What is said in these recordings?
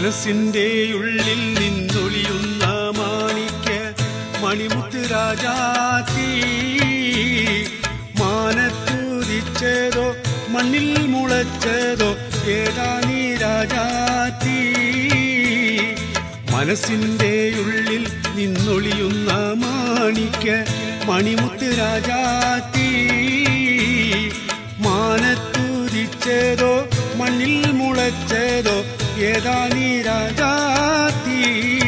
മനസ്സിന്റെ ഉള്ളിൽ നിന്നൊളിയുന്ന മാണിക്യ മണിമുത്ത് രാജാത്തി മാനത്തുദിച്ചതോ മണ്ണിൽ മുളച്ചതോ ഏതാ നീ രാജാത്തി മനസ്സിന്റെ ഉള്ളിൽ നിന്നൊളിയുന്ന മാണിക്യ മണിമുത്ത് രാജാത്തി മാനത്തുദിച്ചതോ മണ്ണിൽ മുളച്ചതോ ഏതാ നീ രാജാത്തി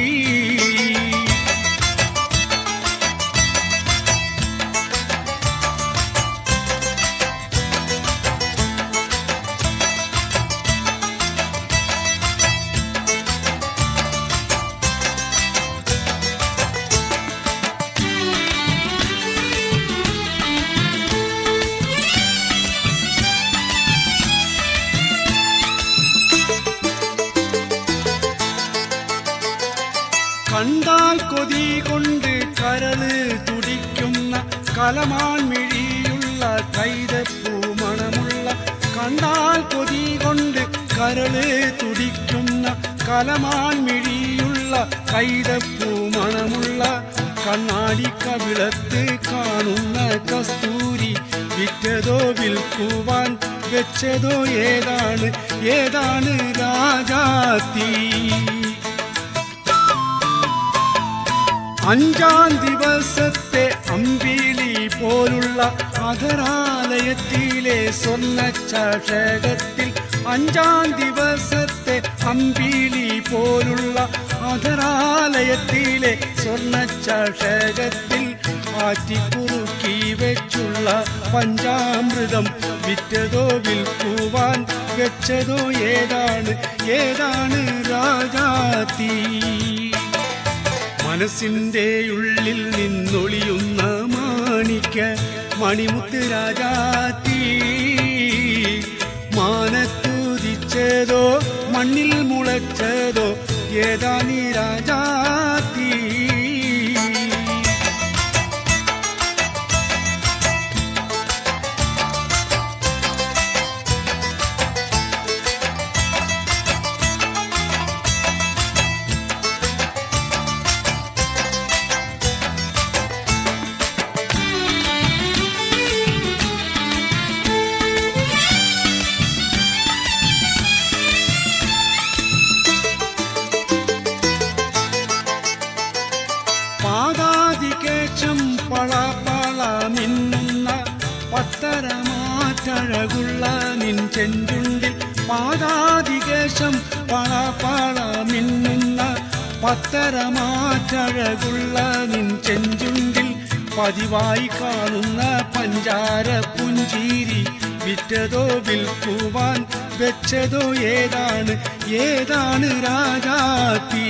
കണ്ടാൽ കൊതി കൊണ്ട് കരള് തുടിക്കുന്ന കലമാൻ മിഴിയുള്ള കൈതപ്പൂ മണമുള്ള കണ്ടാൽ കൊതി കൊണ്ട് കരള് തുടിക്കുന്ന കലമാൻ മിഴിയുള്ള കൈതപ്പൂ മണമുള്ള കണ്ണാടി കവിളത്ത് കാണുന്ന കസ്തൂരി വിറ്റതോ വിൽക്കുവാൻ വെച്ചതോ ഏതാണ് ഏതാണ് രാജാത്തി അഞ്ചാം ദിവസത്തെ അമ്പിളി പോലുള്ള അധരാലയത്തിലെ സ്വർണ്ണ ചഷകത്തിൽ അഞ്ചാം ദിവസത്തെ അമ്പിളി പോലുള്ള അധരാലയത്തിലെ സ്വർണ്ണ ചഷകത്തിൽ ആറ്റിക്കുറുക്കി വെച്ചുള്ള പഞ്ചാമൃതം വിറ്റതോ വിൽക്കുവാൻ വെച്ചതോ ഏതാണ് ഏതാണ് രാജാത്തി മനസ്സിന്റെ ഉള്ളിൽ നിന്നൊളിയുന്ന മാണിക്ക മണിമുത്ത് രാജാത്തി മാനത്തുദിച്ചതോ മണ്ണിൽ മുളച്ചതോ ഏതാ നീ രാജാത്തി പാതാതികേശം പളപള മിന്നുന്ന പത്തരമാറ്റഴകുള്ള നിൻ ചെഞ്ചുണ്ടിൽ പാതാതികേശം പളപള മിന്നുന്ന പത്തരമാറ്റഴകുള്ള നിൻ ചെഞ്ചുണ്ടിൽ പതിവായി കാണുന്ന പഞ്ചാര പുഞ്ചീരി വിറ്റതോ വിൽക്കുവാൻ വെച്ചതോ ഏതാണ് ഏതാണ് രാജാത്തി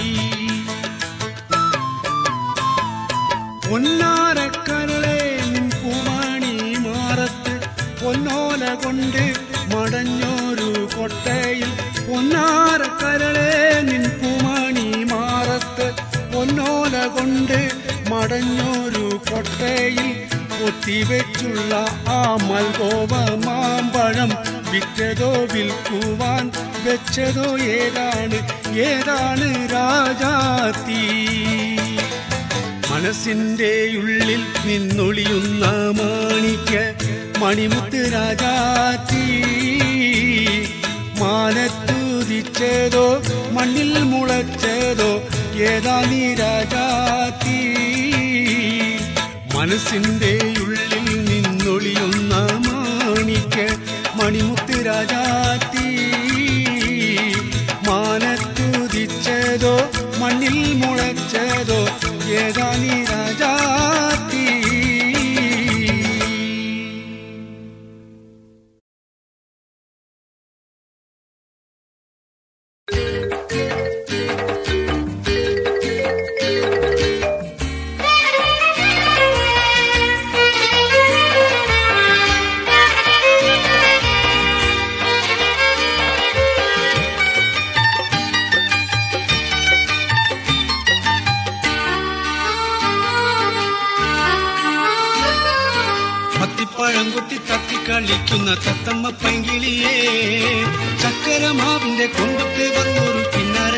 പൊന്നാരക്കരളെ നിൻ പൂമാണി മാറത്ത് പൊന്നോല കൊണ്ട് മടഞ്ഞൊരു കൊട്ടയിൽ പൊന്നാരക്കരളെ നിൻ പൂമാണി മാറത്ത് പൊന്നോല കൊണ്ട് മടഞ്ഞൊരു കൊട്ടയിൽ ഒത്തിവെച്ചുള്ള ആ മൽഗോവ മാമ്പഴം വിറ്റതോ വിൽക്കുവാൻ വെച്ചതോ ഏതാണ് ഏതാണ് രാജാത്തി മനസ്സിന്റെ ഉള്ളിൽ നിന്നൊളിയുന്ന മാണിക്ക മണിമുത്ത് രാജാത്തി മാനത്തുദിച്ചതോ മണ്ണിൽ മുളച്ചതോ ഏതാ നീ രാജാത്തി മനസ്സിന്റെ ഉള്ളിൽ നിന്നൊളിയുന്ന മാണിക്ക മണിമുത്ത് രാജാത്തി മാനത്തുദിച്ചതോ മണ്ണിൽ മുളച്ചതോ ഏതാ നീ രാജാത്തി പത്തിപ്പഴം കുത്തി തത്തിക്കളിക്കുന്ന തത്തമ്മ പൈങ്കിളിയേ ചക്കരമാവിന്റെ കൊമ്പത്ത് വന്നൊരു കിന്നര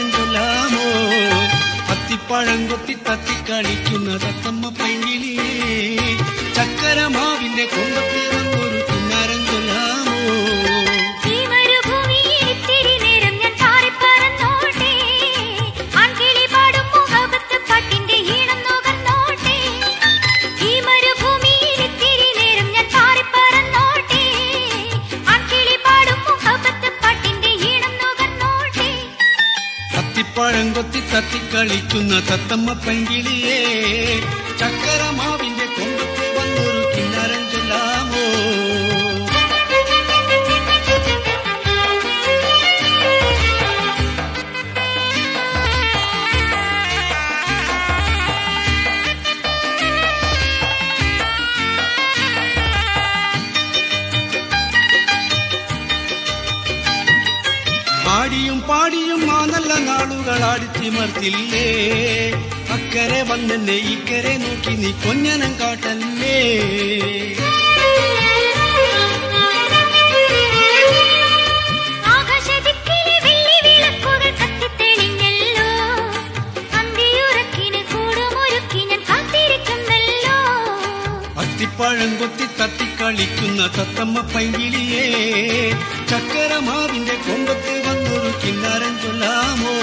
അത്തിപ്പഴം കൊത്തി തത്തി കളിക്കുന്ന തത്തമ്മ പൈങ്കിളിയേ ചക്കരമാവിന്റെ കൊമ്പത്ത് വന്നൊരു കിന്നാരം ചൊല്ലാമോ ഈ മരുഭൂമിയിൽ ഇത്തിരി നേരം ഞാൻ പാറിപ്പറന്നോട്ടെ ആൺകിളി പാടും മുഹബത്ത് പാട്ടിന്റെ ഈണം നുകർന്നോട്ടെ ഈ മരുഭൂമിയിൽ ഇത്തിരി നേരം ഞാൻ പാറിപ്പറന്നോട്ടെ ആൺകിളി പാടും മുഹബത്ത് പാട്ടിന്റെ ഈണം നുകർന്നോട്ടെ അത്തിപ്പഴം കൊത്തി തത്തി കളിക്കുന്ന തത്തമ്മ പൈങ്കിളിയേ ചക്കരമാവിന്റെ കൊമ്പത്ത് വന്നൊരു കിന്നാരം ചൊല്ലാമോ ആടിയും പാടിയും ആ നല്ല നാളുകൾ ആടിത്തിമർത്തില്ലേ അക്കരെ വന്നെന്നെ ഇക്കരെ നോക്കി നീ കൊഞ്ഞനം കാട്ടല്ലേ ആകാശദിക്കിലെ വെള്ളി വിളക്കുകൾ കത്തിത്തെളിഞ്ഞല്ലോ അന്തിയുറക്കിന് കൂടുമൊരുക്കി ഞാൻ കാത്തിരിക്കുന്നല്ലോ അത്തിപ്പഴം കൊത്തി തത്തി കളിക്കുന്ന തത്തമ്മ പൈങ്കിളിയേ ചക്കരമാവിന്റെ കൊമ്പത്ത് വന്നൊരു കിന്നാരം ചൊല്ലാമോ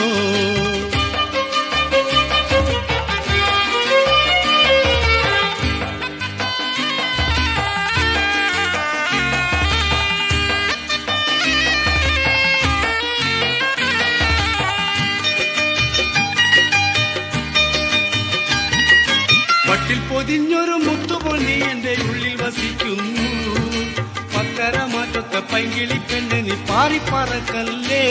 പട്ടിൽ പൊതിഞ്ഞൊരു മുത്തുപോൽ നീ എന്റെ ഉള്ളിൽ വസിക്കുന്നു പത്തര മാറ്റത്തെ പൈങ്കിളി പെണ്ണെ നീ പാറിപ്പറക്കല്ലേ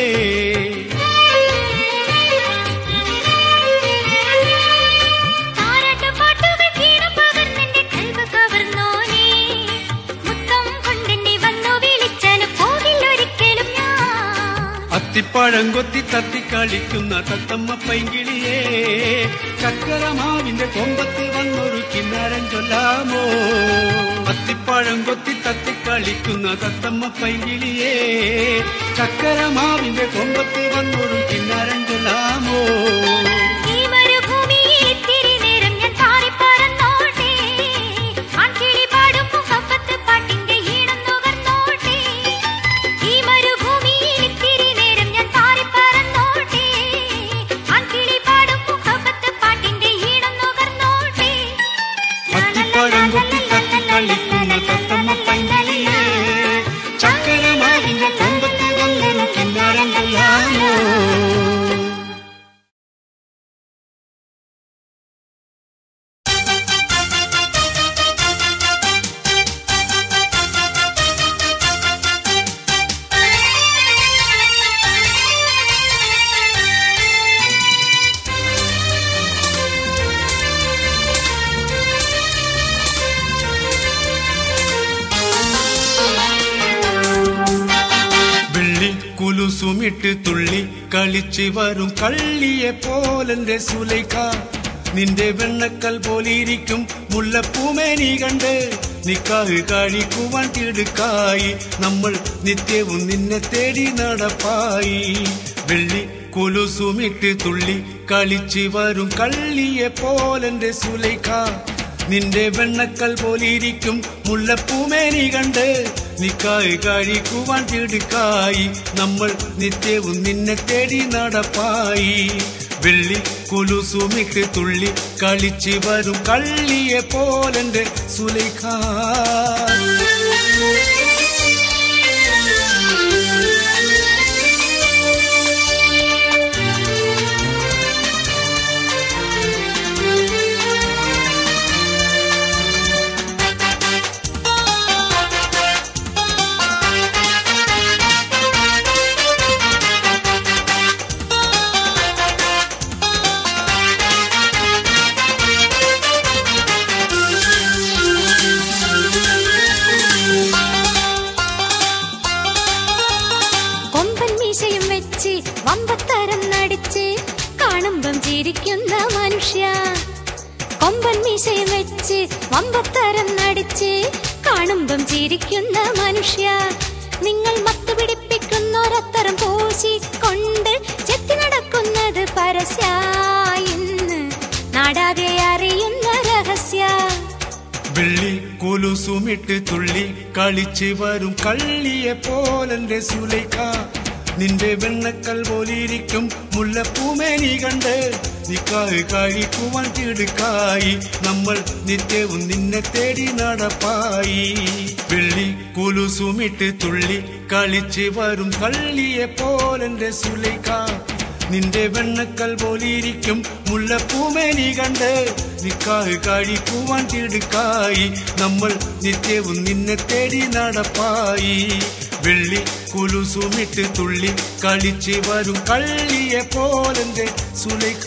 താരാട്ടുപാട്ടുകൾ കീണം പകർന്നെന്റെ കൽവ് കവർന്നോനേ. മുത്തം കൊണ്ടെന്നെ വന്നു വിളിച്ചാല് പോകില്ലൊരിക്കലും ഞാൻ. അത്തിപ്പഴം കൊത്തി തത്തി കളിക്കുന്ന തത്തമ്മ പൈങ്കിളിയേ ചക്കരമാവിന്റെ കൊമ്പത്ത് വന്നൊരു കിന്നാരം ചൊല്ലാമോ അത്തിപ്പഴം കൊത്തി തത്തി കളിക്കുന്ന തത്തമ്മ പൈങ്കിളിയേ ചക്കരമാവിന്റെ കൊമ്പത്ത് വന്നൊരു കിന്നാരം ചൊല്ലാമോ ഈ മരുഭൂമിയിൽ ഇത്തിരി നേരം ഞാൻ പാറിപ്പറന്നോട്ടെ. ആൺകിളി പാടും മുഹബത്ത് പാട്ടിന്റെ ഈണം നുകർന്നോട്ടെ. ഈ മരുഭൂമിയിൽ ഇത്തിരി നേരം ഞാൻ പാറിപ്പറന്നോട്ടെ. ആൺകിളി പാടും മുഹബത്ത് പാട്ടിന്റെ ഈണം നുകർന്നോട്ടെ. അത്തിപ്പഴം കൊത്തി തത്തി കളിക്കുന്ന തത്തമ്മ പൈങ്കിളിയേ ചക്കരമാവിന്റെ കൊമ്പത്ത് വന്നൊരു കിന്നാരം ചൊല്ലാമോ വെള്ളി കുലുസുമിട്ട് തുള്ളി കളിച്ച് വരും കള്ളിയെ പോലെന്റെ സുലൈഖ നിന്റെ വെണ്ണക്കൽ പോലിരിക്കും മുല്ലപ്പൂമേനി കണ്ട് നിക്കാഹ് കാണിക്കുവാൻ തിടുക്കായി നമ്മൾ നിത്യവും നിന്നെ തേടി നടപ്പായി വെള്ളി കുലുസുമിട്ട് തുള്ളി കളിച്ച് വരും കള്ളിയെ പോലെന്റെ സുലൈഖ നിന്റെ വെണ്ണക്കൽ പോലിരിക്കും മുല്ലപ്പൂമേനി കണ്ട് നിക്കായി കഴിക്കുവാൻ തിടുക്കായി നമ്മൾ നിത്യവും നിന്നെ തേടി നടപ്പായി വെള്ളി കുലുസുമിട്ട് തുള്ളി കളിച്ച് വരും കള്ളിയെ പോലെന്റെ സുലൈഖ കൊമ്പൻ മീശയും വെച്ച് വമ്പത്തരം നടിച്ച് കാണുമ്പം ചിരിക്കുന്ന മനുഷ്യ കൊമ്പൻ മീശയും വെച്ച് വമ്പത്തരം നടിച്ച് കാണുമ്പം ചിരിക്കുന്ന മനുഷ്യ നിങ്ങൾ മത്ത് പിടിപ്പിക്കുന്നൊരത്തരം പൂശിക്കൊണ്ട് ചെത്തി നടക്കുന്നത് പരസ്യ ഇന്ന് കുലുസുമിട്ട് തുള്ളി കളിച്ച് വരും കള്ളിയെ പോലെന്റെ സുലൈക്ക നിന്റെ വെണ്ണക്കൽ പോലിരിക്കും മുല്ലപ്പൂമേനി കണ്ട് നിക്കാഹ് കഴിക്കുവാൻ തിടുക്കായി നമ്മൾ നിത്യവും നിന്നെ തേടി നടപ്പായി വെള്ളി കുലുസുമിട്ട് തുള്ളി കളിച്ച് വരും കള്ളിയെ പോലെന്റെ സുലൈക്ക നിന്റെ വെണ്ണക്കൽ പോലിരിക്കും മുല്ലപ്പൂമേനി കണ്ട് നിക്കാഹ് കഴിക്കുവാൻ തിടുക്കായി നമ്മൾ നിത്യവും നിന്നെ തേടി നടപ്പായി വെള്ളി കുലുസുമിട്ട് തുള്ളി കളിച്ച് വരും കള്ളിയെ പോലെന്റെ സുലൈഖ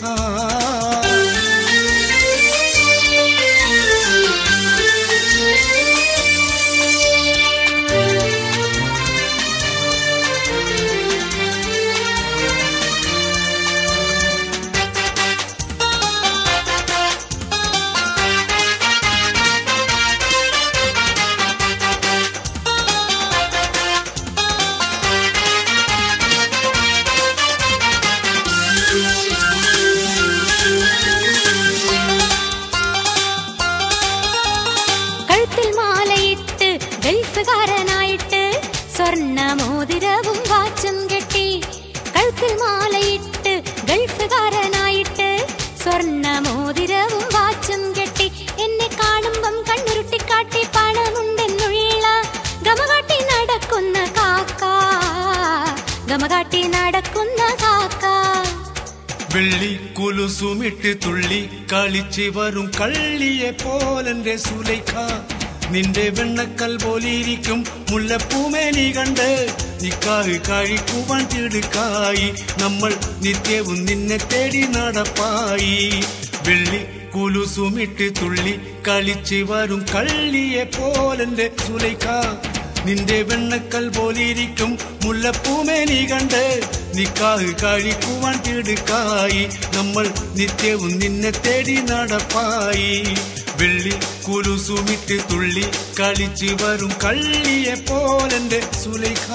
കഴുത്തിൽ മാലയിട്ട് ഗൾഫുകാരനായിട്ട് സ്വർണ്ണ മോതിരവും വാച്ചും കെട്ടി കഴുത്തിൽ മാലയിട്ട് ഗൾഫുകാരനായിട്ട് സ്വർണ്ണ മോതിരവും വാച്ചും കെട്ടി എന്നെ കാണുമ്പം കണ്ണുരുട്ടിക്കാട്ടി പണമുണ്ടെന്നുള്ള ഗമകാട്ടി നടക്കുന്ന കാക്ക ഗമകാട്ടി നടക്കുന്ന കാക്ക വെള്ളി കുലുസുമിട്ട് തുള്ളി കളിച്ച് വരും കള്ളിയെ പോലെന്റെ സുലൈഖ നിന്റെ വെണ്ണക്കൽ പോലിരിക്കും മുല്ലപ്പൂമേനി കണ്ട് നിക്കാഹ് കഴിക്കുവാൻ തിടുക്കായി നമ്മൾ നിത്യവും നിന്നെ തേടി നടപ്പായി വെള്ളി കുലുസുമിട്ട് തുള്ളി കളിച്ച് വരും കള്ളിയെ പോലെന്റെ സുലൈഖ നിന്റെ വെണ്ണക്കൽ പോലിരിക്കും മുല്ലപ്പൂമേനി കണ്ട് നിക്കാഹ് കഴിക്കുവാൻ തിടുക്കായി നമ്മൾ നിത്യവും നിന്നെ തേടി നടപ്പായി വെള്ളി കുലുസുമിട്ട് തുള്ളി കളിച്ച് വരും കള്ളിയെ പോലെന്റെ സുലൈഖ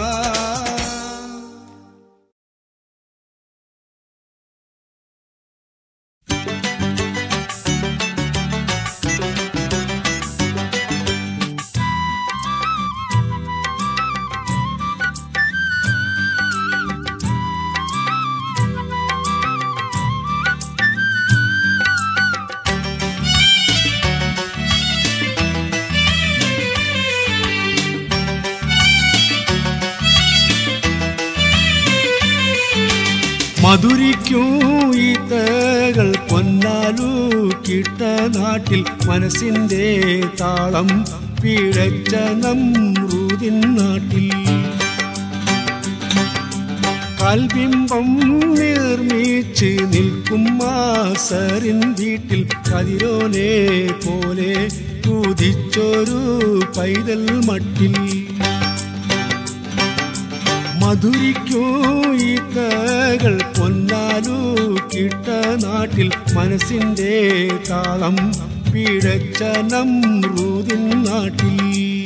മധുരിക്കും ഈത്തകൾ പൊന്നാലു കിട്ട നാട്ടിൽ മനസ്സിന്റെ താളം പിഴച്ച നമ്രൂതിൻ നാട്ടിൽ കൽബിംബം നിർമ്മിച്ച് നിൽക്കും മാസറിൻ വീട്ടിൽ കതിരോനെ പോലെ കുതിച്ചൊരു പൈതൽ മട്ടിൽ മധുരിക്കൂ ഈത്തകൾ പൊന്നാലു കിട്ട നാട്ടിൽ മനസ്സിന്റെ താളം പിഴച്ച നമ്രൂതിൻ നാട്ടിൽ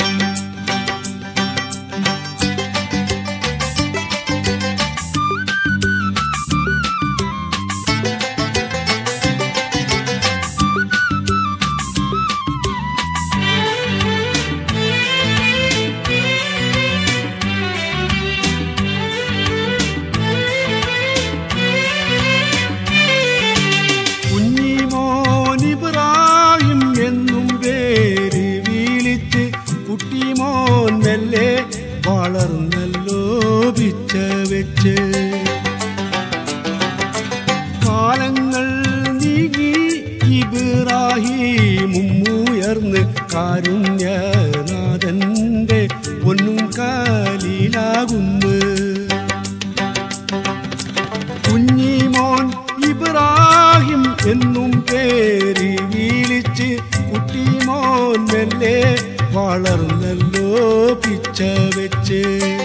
കുഞ്ഞിമോനിബ്രാഹിം എന്നും പേര് വിളിച്ച് കുട്ടിമോൻ മെല്ലെ വളർന്നല്ലോ പിച്ച വെച്ച് കാലങ്ങൾ നീങ്ങി ഇബ്രാഹിമും ഉയർന്ന് കാരുണ്യനാഥന്റെ പൊന്നും കാലിലാകുന്നു കുഞ്ഞിമോൻ ഇബ്രാഹിം എന്നും പേര് വിളിച്ച് കുട്ടിമോൻ മെല്ലെ വളർന്നല്ലോ പിച്ച വെച്ച്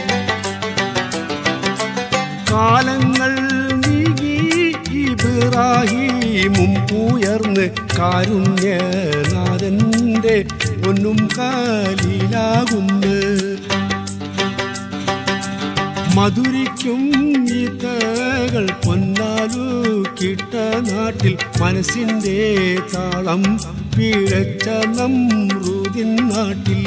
കാലങ്ങൾ നീങ്ങി ഇബ്രാഹിമും ഉയർന്ന് കാരുണ്യനാഥന്റെ പൊന്നും കാലിലാകുന്നു മധുരിക്കും ഈത്തകൾ പൊന്നാലു കിട്ട നാട്ടിൽ മനസ്സിന്റെ താളം പിഴച്ച നമ്രൂതിൻ നമ്രൂദിൻ നാട്ടിൽ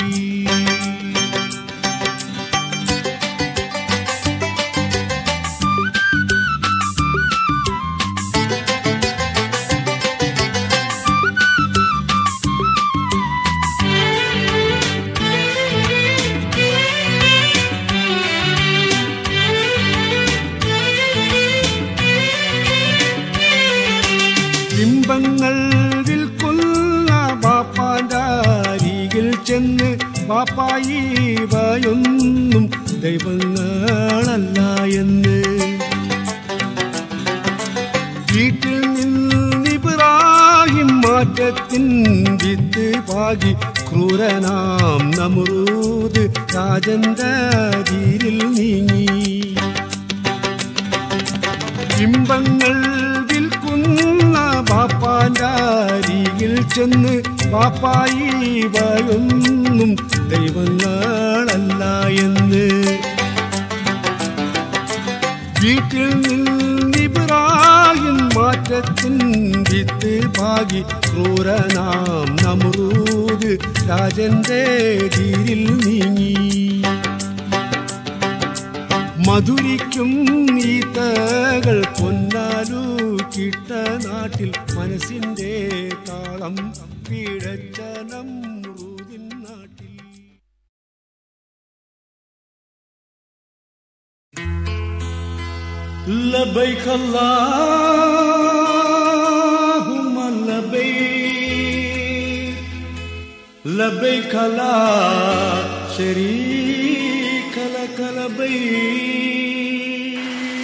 ബിംബങ്ങൾ വിൽക്കുന്ന ബാപ്പാന്റെ അരികിൽ ചെന്ന് ബാപ്പായി ഇവയൊന്നും ദൈവങ്ങളല്ല എന്ന് വീട്ടിൽ നിന്നിബ്രാഹിം മാറ്റത്തിൻ വിത്ത് പാകി ക്രൂരനാം നമറൂദ് രാജന്റെ തീരിൽ നീങ്ങി ബിംബങ്ങൾ വിൽക്കുന്ന ബാപ്പാന്റെ അരികിൽ ചെന്ന് ബാപ്പായി ഇവയൊന്നും ദൈവങ്ങളല്ല എന്ന് വീട്ടിൽ നിന്നിബ്രാഹിം മാറ്റത്തിൻ വിത്ത് ഭാഗി ക്രൂരനാം നമറൂദ് രാജന്റെ തീരിൽ നീങ്ങി മധുരിക്കും ഈത്തകൾ പൊന്നാലു കിട്ട നാട്ടിൽ മനസ്സിന്റെ താളം പിഴച്ച നമ്രൂദിൻ നാട്ടിൽ لبيك اللهم لبيك لبيك لا شريك لك لبيك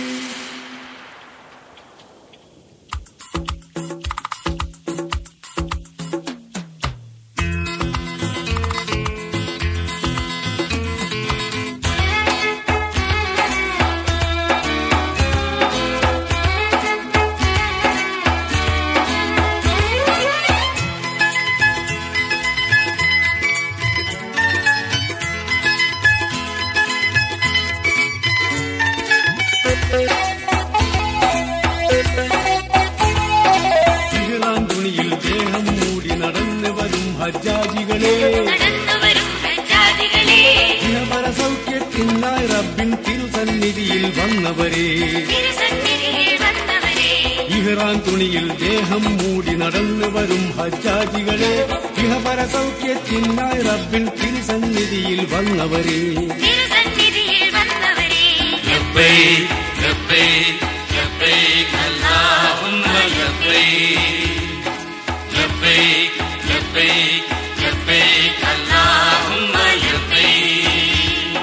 ഇഹ്റാം തുണിയിൽ ദേഹം മൂടി നടന്നു വരും ഹജ്ജാജികളെ നടന്നുവരും ഹജ്ജാജികളെ ഇഹപര സൗഖ്യത്തിനായി റബ്ബിൻ തിരുസന്നിധിയിൽ വന്നവരെ തിരുസന്നിധിയിൽ വന്നവരെ ഇഹ്റാൻ തുണിയിൽ ദേഹം മൂടി നടന്നു വരും ഹജ്ജാജികളെ ഇഹപര സൗഖ്യത്തിനായി റബ്ബിൻ തിരുസന്നിധിയിൽ വന്നവരെ തിരുസന്നിധിയിൽ വന്നവരെ لبيك لبيك لبيك اللهم لبيك لبيك لبيك لبيك اللهم لبيك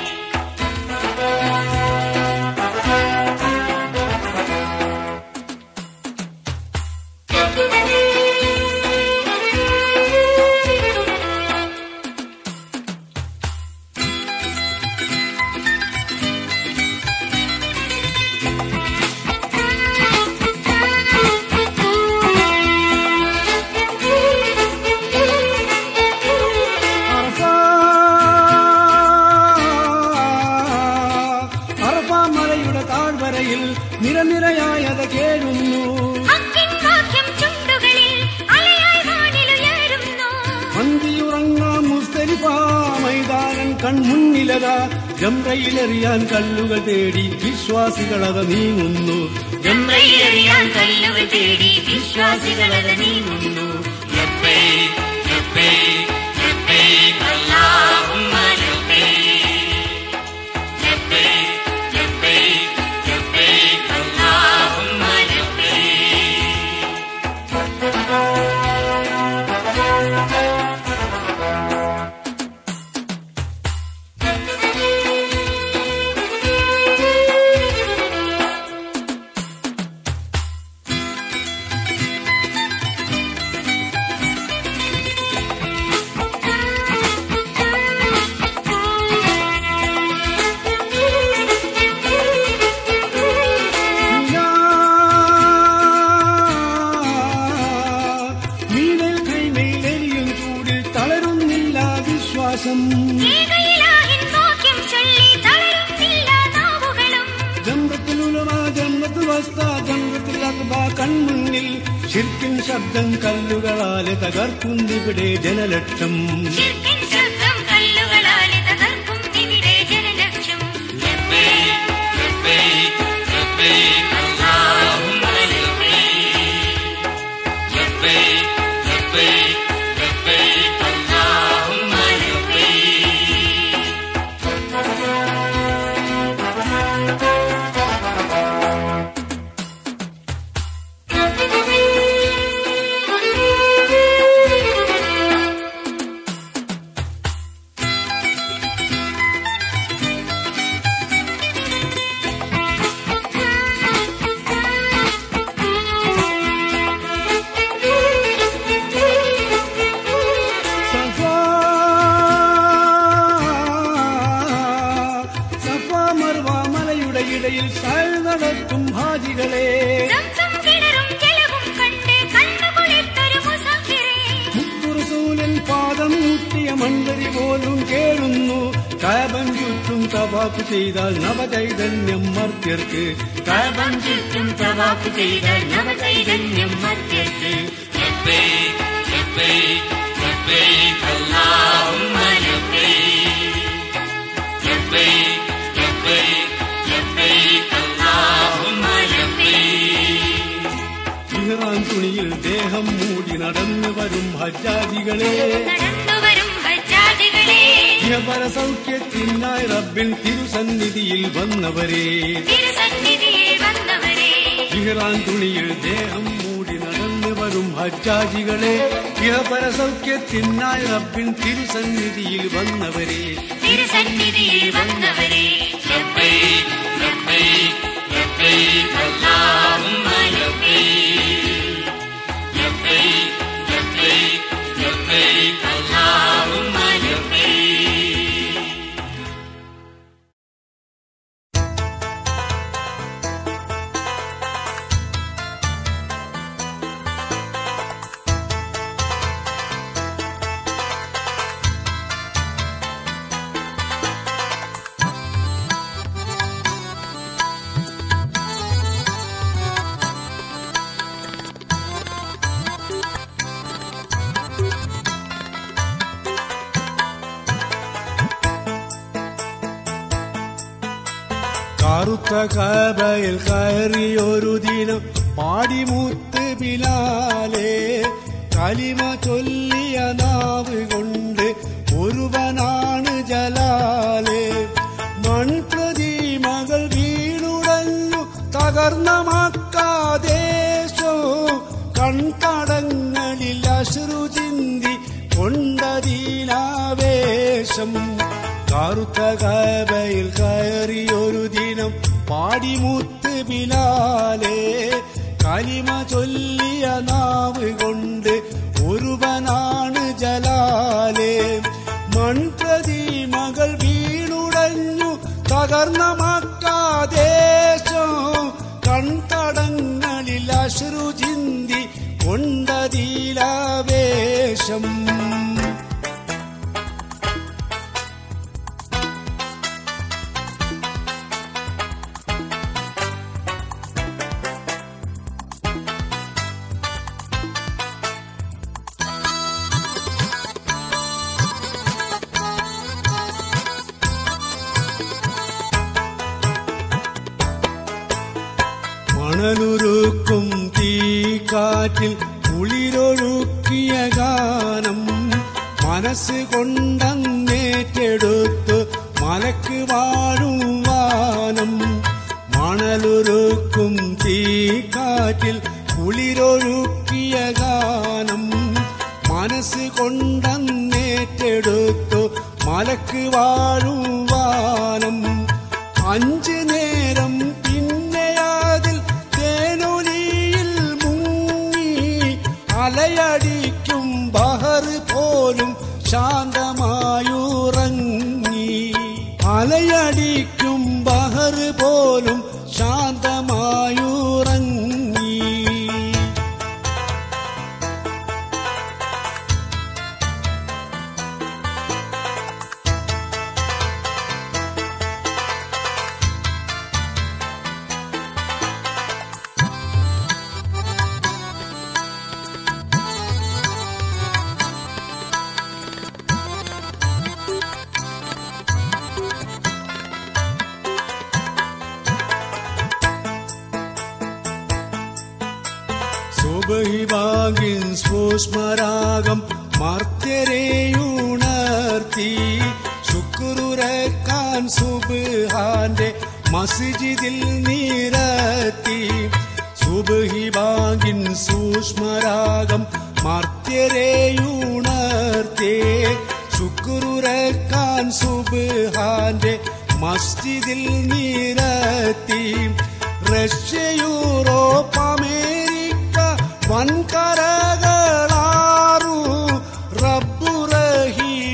അറഫാ അറഫാ മലയുടെ താഴ്വരയിൽ നിരനിരയായത് കേഴുന്നു ഹക്കിൻ വാക്യം ചുണ്ടുകളിൽ അലയായി വാനിലുയരുന്നു മന്തിയുറങ്ങാം മുസ്തലിഫ മൈതാനൻ കൺമുന്നിലതാ ജംറയിലെറിയാൻ കല്ലുകൾ തേടി വിശ്വാസികളത് നീങ്ങുന്നു ജംറയിലെറിയാൻ കല്ലുകൾ തേടി വിശ്വാസികളത് നീങ്ങുന്നു لبيك لبيك لبيك اللهم لبيك لبيك لبيك لبيك اللهم لبيك നീടൽ കൈമേലെരിയും ചൂടിൽ തളരുന്നില്ല വിശ്വാസം ഏകയിലാഹിൻ വാക്യം ചൊല്ലി തളരുന്നില്ല നാവുകളും ജമ്പത്തിൽ ഉലമ ജമ്പത്തിൽ വസ്ത ജമ്പത്തിൽ അക്ബ കൺമുന്നിൽ ശിർക്കിൻ ശബ്ദം കല്ലുകളാലെ തകർക്കുന്നിവിടെ ജനലക്ഷം ശിർക്കിൻ ഇടയിൽ സാൽ നടത്തും ഹാജികളെ സംസം കിണറും ജലവും കണ്ട് കണ്ണുകുളിർത്തൊരു മുസാഫിറേ മുത്തുറസൂലൻ പാദം മുട്ടിയ മണ്ടരി പോലും കേളുന്നു കാബൻ ചുറ്റും തവാപ്പ് ചെയ്താൽ നവചൈതന്യം മർത്യർക്ക് കാബം ചുറ്റും തവാഫ് ചെയ്ത നവചൈതന്യം മധ്യത്ത് لبيك لبيك لبيك اللهم لبيك لبيك لبيك لبيك اللهم لبيك ഇഹ്റാൻ തുണിയിൽ ദേഹം മൂടി നടന്നു വരും ഹജ്ജാജികളെ നടന്നുവരും ഹജ്ജാജികളെ ഇഹപര സൗഖ്യത്തിനായി റബ്ബിൻ തിരുസന്നിധിയിൽ വന്നവരെ തിരുസന്നിധിയിൽ വന്നവരെ ഇഹ്റാൻ തുണിയിൽ ദേഹം മൂടി നടന്നു വരും ഹജ്ജാജികളെ ഇഹപര സൗഖ്യത്തിനായി റബ്ബിൻ തിരുസന്നിധിയിൽ വന്നവരെ തിരുസന്നിധിയിൽ വന്നവരെ لبيك لبيك لبيك اللهم لبيك لبيك لبيك لبيك اللهم لبيك കറുത്ത കബയിൽ കയറിയൊരു ദിനം പാടിമുത്ത് ബിലാലെ കലിമ ചൊല്ലിയ നാവ് കൊണ്ട് ഒരുവനാണ് ജലാലെ മൺപ്രതിമകൾ വീണുടഞ്ഞു തകർന്ന മക്കാദേശോ കൺതടങ്ങളിൽ അശ്രു ചിന്തി കൊണ്ടതീനാവേശം കറുത്ത കബയിൽ കയറിയൊരു ദിനം പാടിമുത്ത് ബിലാലെ കലിമ ചൊല്ലിയ നാവ് കൊണ്ട് ഒരുവനാണ് ജലാലെ മൺപ്രതിമകൾ വീണുടഞ്ഞു തകർന്ന മക്കാദേശം കൺതടങ്ങളിൽ അശ്രു ചിന്തി കൊണ്ടതീലാവേശം മണലുരുക്കും തീക്കാറ്റിൽ കുളിരൊഴുക്കിയ ഗാനം മനസ്സ് കൊണ്ടന്നേറ്റെടുത്ത് മലക്ക് വാഴും വാനം മണലുരുക്കും തീക്കാറ്റിൽ കുളിരൊഴുക്കിയ ഗാനം മനസ്സ് കൊണ്ടന്നേറ്റെടുത്തു മലക്ക് വാഴും വാനം അഞ്ചു നേരം പിന്നെ അതിൽ തേനൊലിയിൽ മുങ്ങി അലയടിക്കും ബഹർ പോലും ശാന്തമായുറങ്ങി അലയടിക്കും ബഹർ പോലും ശാന്തമായുറങ്ങി സുബഹിവാകിൻ സൂക്ഷ്മരാഗം മർത്യരെയുണർത്തി ശുക്രുരക്കാൻ സുബാന്റെ മസ്ജിദിൽ നിരത്തി സുബഹിവാകിൻ സൂക്ഷ്മരാഗം മർത്യരെയുണർത്തി ശുക്രുരക്കാൻ സുബാന്റെ മസ്ജിദിൽ നിരത്തി റഷ്യ യൂറോപ്പ് അമേരിക്ക വൻകരകളാറു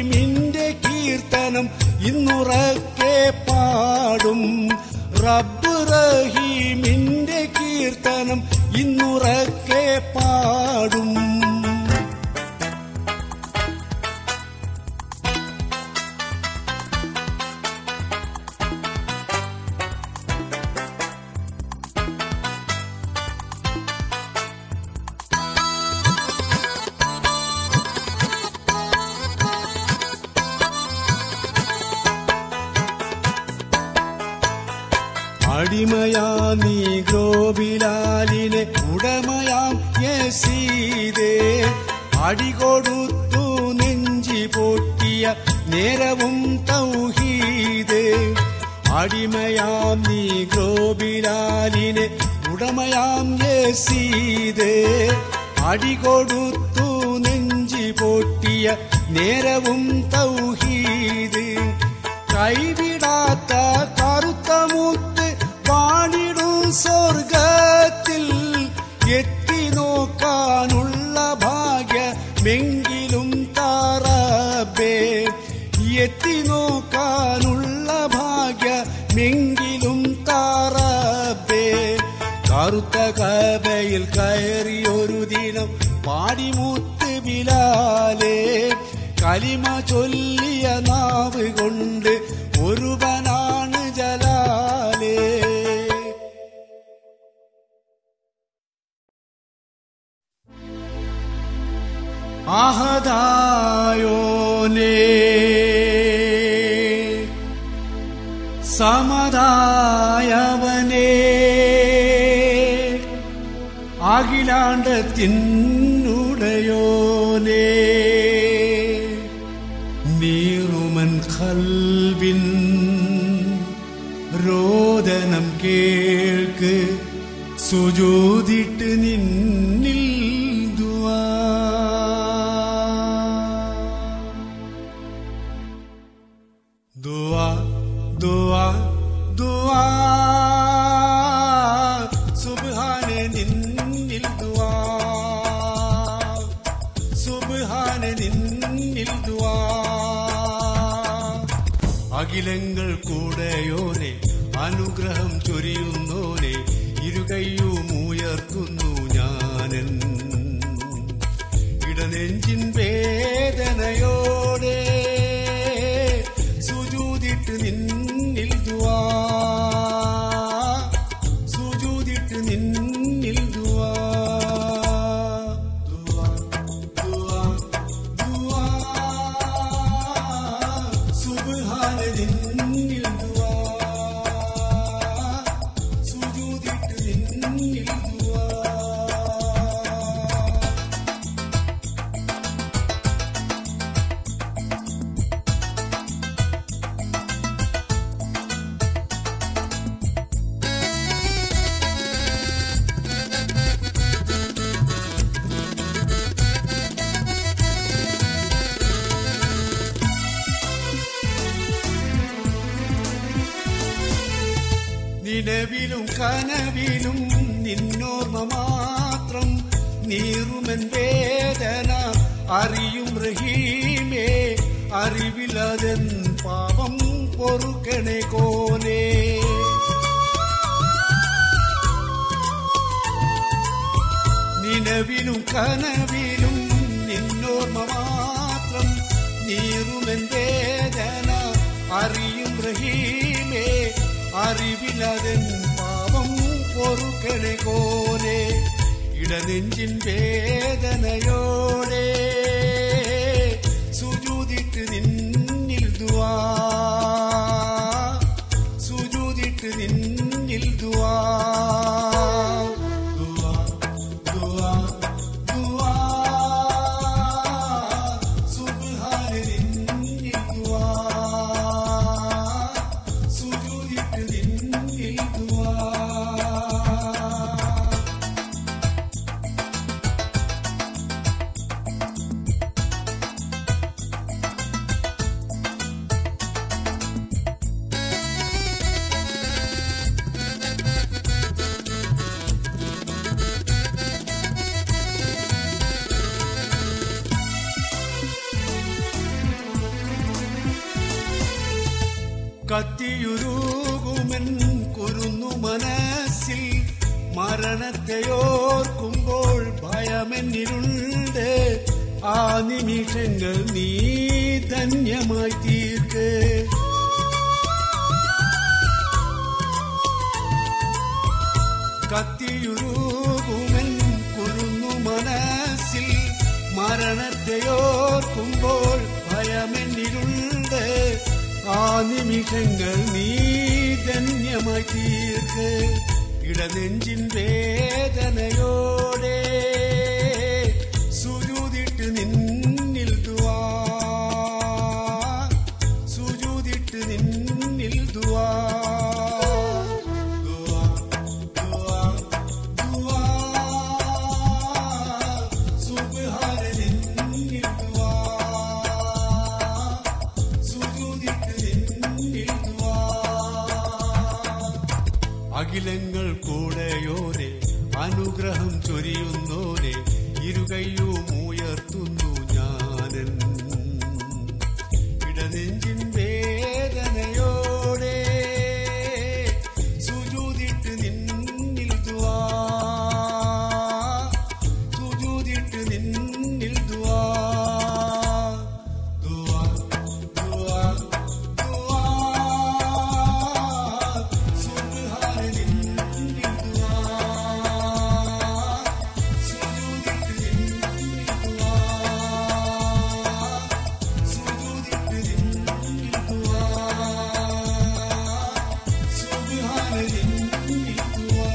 റബ്ബുറഹീമിന്റെ കീർത്തനം ഇന്നുറക്കെ പാടും റബ്ബ് റഹീമിന്റെ കീർത്തനം ഇന്നുറക്കെ പാടും അടിമയാ നീ ഗ്രോബിലാലിനെ ഉടമയാം യസീതേ അടികൊടുത്തു നെഞ്ചി പൊട്ടിയ നേരവും തൗഹീദേ അടിമയാം നീ ഗ്രോബിലാലിനെ ഉടമയാം യസീതേ അടികൊടുത്തു നെഞ്ചി പൊട്ടിയ നേരവും തൗഹീദ് കൈവിടാത്ത കറുത്ത മുത്ത് വാണിടും സ്വർഗത്തിൽ എത്തി നോക്കാനുള്ള ഭാഗ്യമെങ്കിലും താറബേ എത്തി നോക്കാനുള്ള ഭാഗ്യമെങ്കിലും താറബേ കറുത്ത കബയിൽ കയറിയൊരു ദിനം പാടിമുത്ത് ബിലാലേ കലിമ ചൊല്ലിയ നാവ് കൊണ്ട് ഒരുവനാണ് ജലാലേ ആഹദായോനേ സമതായവനേ അഖിലാണ്ടത്തിനുടയോനേ നീറുമൻ ഖൽബിൻ രോദനം കേൾക്ക് സുജോതിട്ട് നിന്നിൽ ദുആ ദുആ ദുആ ദുആ സുബ്ഹാനെ നിന്നിൽ ദുആ സുബ്ഹാനെ നിന്നിൽ ദുആ അഖിലങ്ങൾ കൂടെയോനെ അനുഗ്രഹം ചൊരിയുന്നോനെ ഇരുകൈയും ഉയർത്തുന്നു ഞാനൻ ഇടനെഞ്ചിൻ വേദനയോടെ സുജൂതിട്ട് നിന്നിൽ ദുആ സുജൂതിട്ട് നിന്നിൽ ദുആ ദുആ ദുആ ദുആ സുബ്ഹാന നിന്നിൽ ദുആ സുജൂതിട്ട് നിന്നിൽ ദുആ നിലവിലും കനവിലും നിന്നോർമ്മ മാത്രം നീറുമൻ വേദന അറിയും റഹീമേ അറിവിലതൻ പാപം പൊറുക്കണേ കോലേ നിലവിലും കനവിലും നിന്നോർമ്മ മാത്രം നീറുമൻ വേദന അറിയും റഹീമേ അറിവിലതൻ പാപം പൊറുക്കണേ കോലെ ഇടനെഞ്ചിൻ വേദനയോടെ സുജൂതിട്ട് നിന്നിൽ ദുആ സുജൂതിട്ട് നിന്നിൽ ദുആ ദുആ ദുആ ദുആ സുബ്ഹാന നിന്നിൽ ദുആ സുജൂദിട്ട് നിന്നിൽ ദുആ കത്തിയുരുകുമെൻ കുരുന്നു മനസ്സ് മരണത്തെയോർക്കുമ്പോൾ ഭയമെന്നിലുണ്ട് ആ നിമിഷങ്ങൾ നീ ധന്യമായി തീർക്ക് കത്തിയുരുകുമൻ കുറുന്നു മനസ്സിൽ മരണത്തെയോർക്കുമ്പോൾ ഭയമെന്നിലുണ്ട് ആ നിമിഷങ്ങൾ നീ ധന്യമായി തീർക്ക് ഇടനെഞ്ചിൻ വേദനയോടെ സുജൂതിട്ട് നിന്നിൽ ദുവാ സുജൂതിട്ട് നിന്നിൽ ദുവാ ദുവാ ദുവാ ദുവാ സുബ്ഹാന നിന്നിൽ ദുവാ സുജൂതിട്ട് നിന്നിൽ ദുവാ അഖിലങ്ങൾ കൂടെയോരെ അനുഗ്രഹം ചൊരിയുന്നോരെ ഇരുകയ്യും ഉയർത്തുന്നു ഞാനൻ ഇടനെഞ്ചിൻ വേദനയോടെ സുജൂതിട്ട് നിന്നിൽ ദുവാ സുജൂതിട്ട് നിന്നിൽ ദുവാ ദുവാ ദുവാ ദുവാ സുബ്ഹാന നിന്നിൽ ദുവാ സുജൂദിട്ട് നിന്നിൽ ദുവാ സുജൂദിട്ട് നിന്നിൽ ദുവാ സുബ്ഹാന നിന്നിൽ ദുവാ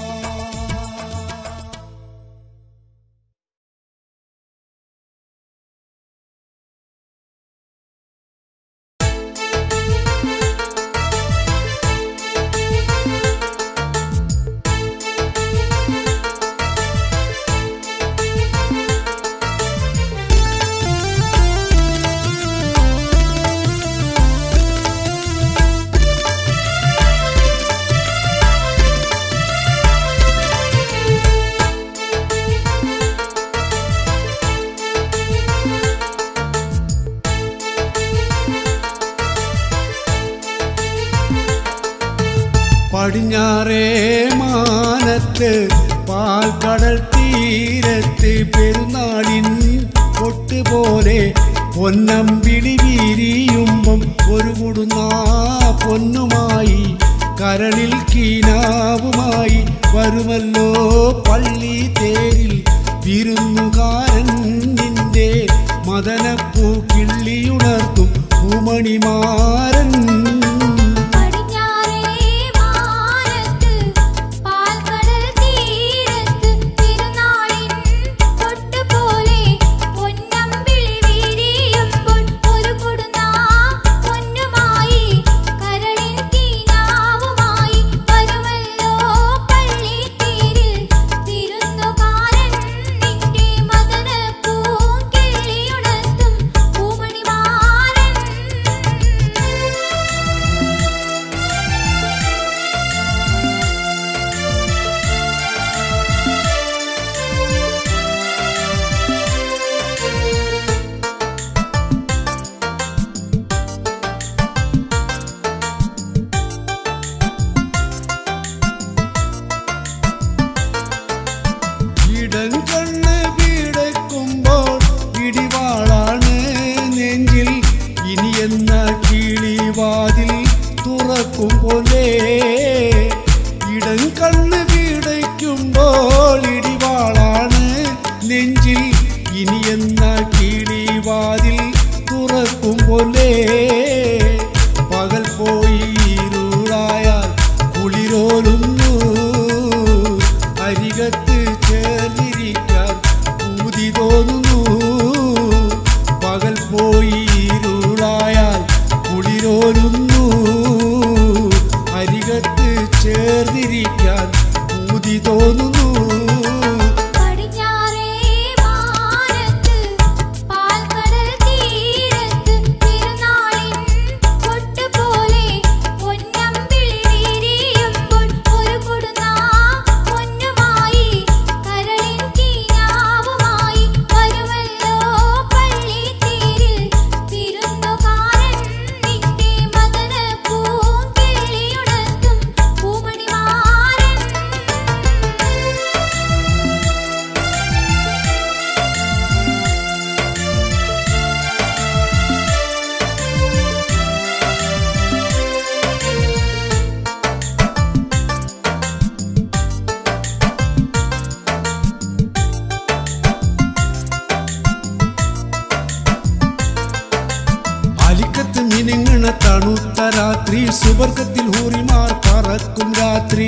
പടിഞ്ഞാറേ മാനത്ത് പാൽക്കടൽ തീരത്ത് പെരുന്നാളിൻ പൊട്ടുപോലെ പൊന്നമ്പിളി വീരിയുമ്പം ഒരു കുടുന്ന പൊന്നുമായി കരളിൽ കീനാവുമായി വരുമല്ലോ പള്ളി തേരിൽ വിരുന്നുകാരൻ നിന്റെ മദനപ്പൂ കിള്ളിയുണർത്തും പൂമണിമാരൻ പടിഞ്ഞാറേ മാനത്ത് പാൽക്കടൽ തീരത്ത് തിരുനാളിൻ പൊട്ടുപോലെ പൊന്നമ്പിളി വീരിയുമ്പോൾ ഒരു കൊടുന്ന പൊന്നുമായി കരളിൻ കീനാവുമായി വരുമല്ലോ പള്ളിത്തീരിൽ തിരുന്നുകാരൻ നിന്റെ മദനപ്പൂ കിള്ളിയുണർത്തും പൂമണിമാരൻ ഇടം കണ്ണ് വീടക്കുമ്പോൾ ഇടിവാളാണ് നെഞ്ചിൽ ഇനി എന്ന കിളിവാതിൽ തുറക്കും പോലെ ഇടം കണ്ണ് വീടയ്ക്കുമ്പോൾ ഇടിവാളാണ് നെഞ്ചിൽ ഇനി എന്ന കിളിവാതിൽ തുറക്കും പോലെ പകൽ പോയി ഇരുളായാൽ കുളിരോലുന്നു അരികത്ത് ചേർന്നിരിക്കാൻ ഊതി തോന്നുന്നു പകൽ പോയി ഇരുളായാൽ കുളിരോരുന്നു അരികത്ത് ചേർന്നിരിക്കാൻ ഊതി തോന്നുന്നു പടിഞ്ഞാറേ മാനത്ത് പാൽക്കടൽ തീരത്ത് തിരുനാളിൻ പൊട്ടുപോലെ പൊന്നമ്പിളി വീരിയുമ്പോൾ ഒരു കൊടുന്ന പൊന്നുമായി കരളിൻ കീനാവുമായി വരുമല്ലോ പള്ളിത്തീരിൽ തിരുന്നുകാരൻ നിന്റെ മദനപ്പൂ കിള്ളിയുണർത്തും പൂമണിമാരൻ രാത്രി സുവർഗത്തിൽ ഹൂറിമാർ പറക്കും രാത്രി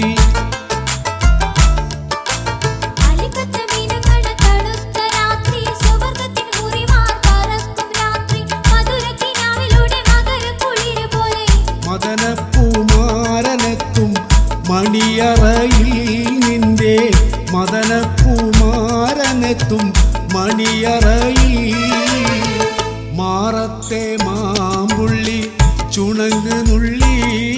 അലിപത്ത മീനുകണ തണുത്ത രാത്രി സുവർഗത്തിൻ ഹൂറിമാർ പറക്കും രാത്രി മധുരക്കിനാവിലൂടെ മകരക്കുളിര് പോലെ മദനപ്പൂമാരനെത്തും മണിയറയിൽ നിന്റെ മദനപ്പൂമാരനെത്തും മണിയറയിൽ മാറത്തെ മാമ്പുള്ളി ചുണങ്ങ് നുള്ളി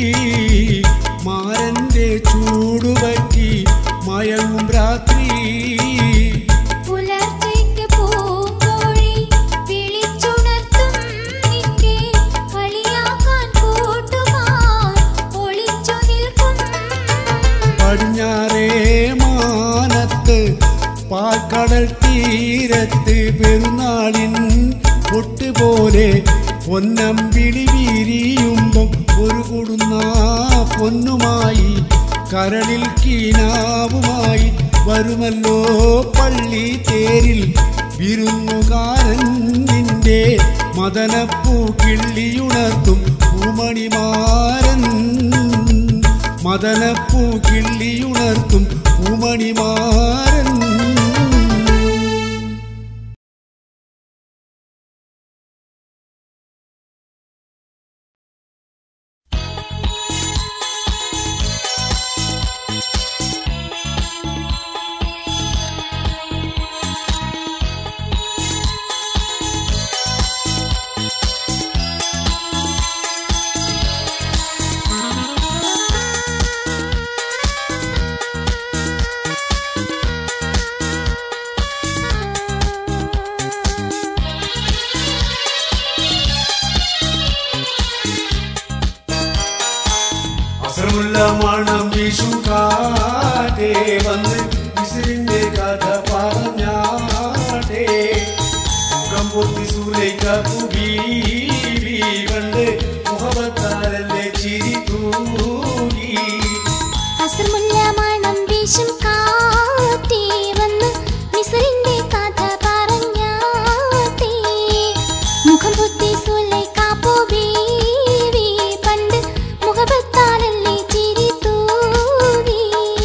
മാരന്റെ ചൂടുപറ്റി മയങ്ങും രാത്രി പുലർച്ചയ്ക്ക് പൂങ്കോഴി വിളിച്ചുണർത്തും നിന്റെ കളിയാക്കാൻ കൂട്ടുകാർ ഒളിച്ചു നിൽക്കും പടിഞ്ഞാറേ മാനത്ത് പാൽക്കടൽ തീരത്ത് പെരുന്നാളിൻ പൊട്ടുപോലെ പൊന്നമ്പിളി വീരിയുമ്പം ഒരു കൊടുന്ന പൊന്നുമായി കരളിൽ കീനാവുമായി വരുമല്ലോ പള്ളി തേരിൽ വിരുന്നുകാരൻ നിന്റെ മദനപ്പൂ കിള്ളിയുണർത്തും പൂമണിമാരൻ മദനപ്പൂ കിള്ളിയുണർത്തും പൂമണിമാരൻ അസമുള്ള മണം വീശും കാറ്റേ വന്ന് വിസിലിന്റെ കഥ പറഞ്ഞാട്ടേ മുഖം പൊത്തി സൂലൈക്ക ബീവി കണ്ട് മുഖവത്താരല്ലേ ചിരി തൂകി അസർമുല്ല മണം വീശും കാറ്റേ വന്ന് മിസ്രിന്റെ കഥ പറഞ്ഞാട്ടേ മുഖം പൊത്തി സുലൈഖാപ്പോ ബീവി പണ്ട് മുഖബത്താലല്ലേ ചിരി തൂവി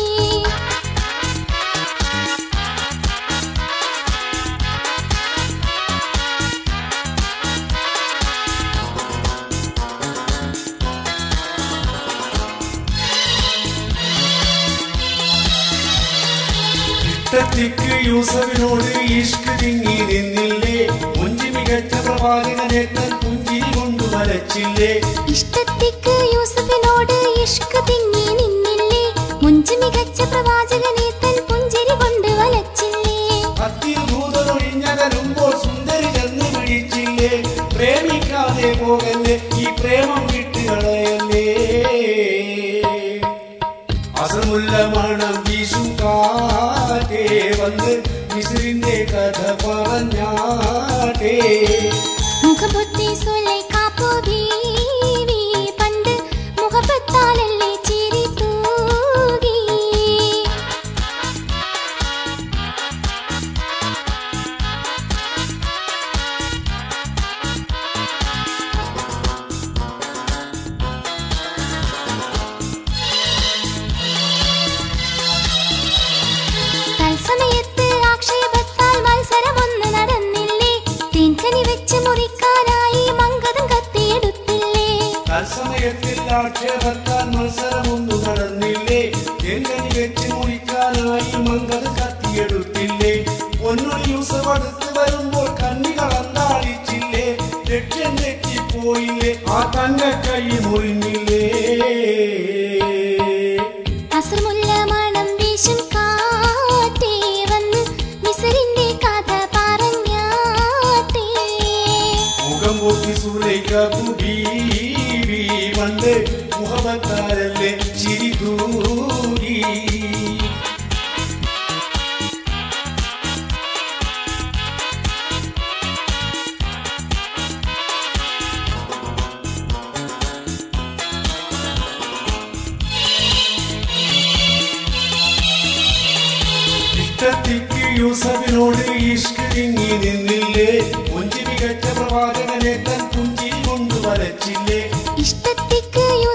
ഇഷ്ടത്തിക്ക് യൂസഫിനോട് ഇഷ്ക് തിങ്ങി നിന്നില്ലേ മുഞ്ചി മികച്ച പ്രവാചകനെ തൻ പുഞ്ചിരി കൊണ്ട് വലച്ചില്ലേ ഇഷ്ടത്തിക്ക് യൂസഫിനോട് ഇഷ്ക് തിങ്ങി നിന്നില്ലേ മുഞ്ച് മികച്ച പ്രവാചകനെ തൻ പുഞ്ചിരി കൊണ്ട് വലച്ചില്ലേ ഭക്തിയിൽ ദൂതനൊഴിഞ്ഞകലുമ്പോൾ സുന്ദരി ചെന്ന് വിളിച്ചില്ലേ പ്രേമിക്കാതെ പോകല്ലേ ഈ പ്രേമം വിട്ടുകളയല്ലേ അസമുല്ല മണം വീശും കാറ്റേ വന്ന് മിസ്രിന്റെ കഥ പറഞ്ഞാട്ടേ മുഖപൊത്തി സുലൈഖാപ്പോ ബീവി പണ്ട് മുഖപ്പത്താലല്ലേ ചിരി തൂകി തത്സമയത്ത് ആക്ഷേപത്താൽ മത്സരമൊന്ന് നടന്നില്ലേ തേൻകനി വെച്ച് മുറിക്കാനായി മങ്കതം കത്തിയെടുത്തില്ലേ തത്സമയത്തിൽ ആക്ഷേപത്താൽ മത്സരമൊന്നു നടന്നില്ലേ എങ്ങനെ വെച്ച് മുറിക്കാനായി മങ്കത് കത്തിയെടുത്തില്ലേ പൊന്നൊരു യൂസഫ് അടുത്ത് വരുമ്പോൾ കണ്ണികൾ അന്താളിച്ചില്ലേ ലക്ഷ്യം തെറ്റിപ്പോയില്ലേ ആ തങ്ക കൈ മുറിഞ്ഞില്ലേ അസർമുല്ല മണം വീശും കാറ്റേ വന്ന് മിസറിന്റെ കഥ പറഞ്ഞാട്ടേ മുഖം പൊത്തി സൂലൈക്ക ബീവി പണ്ട് മുഹമ്മത്താരല്ലേ ചിരി തൂകി ഇഷ്ടത്തിക്ക് യൂസഫിനോട് ഇഷ്ക് തിങ്ങി നിന്നില്ലേ കൊഞ്ചി മികച്ച പ്രവാചകനെ തൻ പുഞ്ചിരി കൊണ്ട് വരച്ചില്ലേ ഇഷ്ടത്തിക്ക്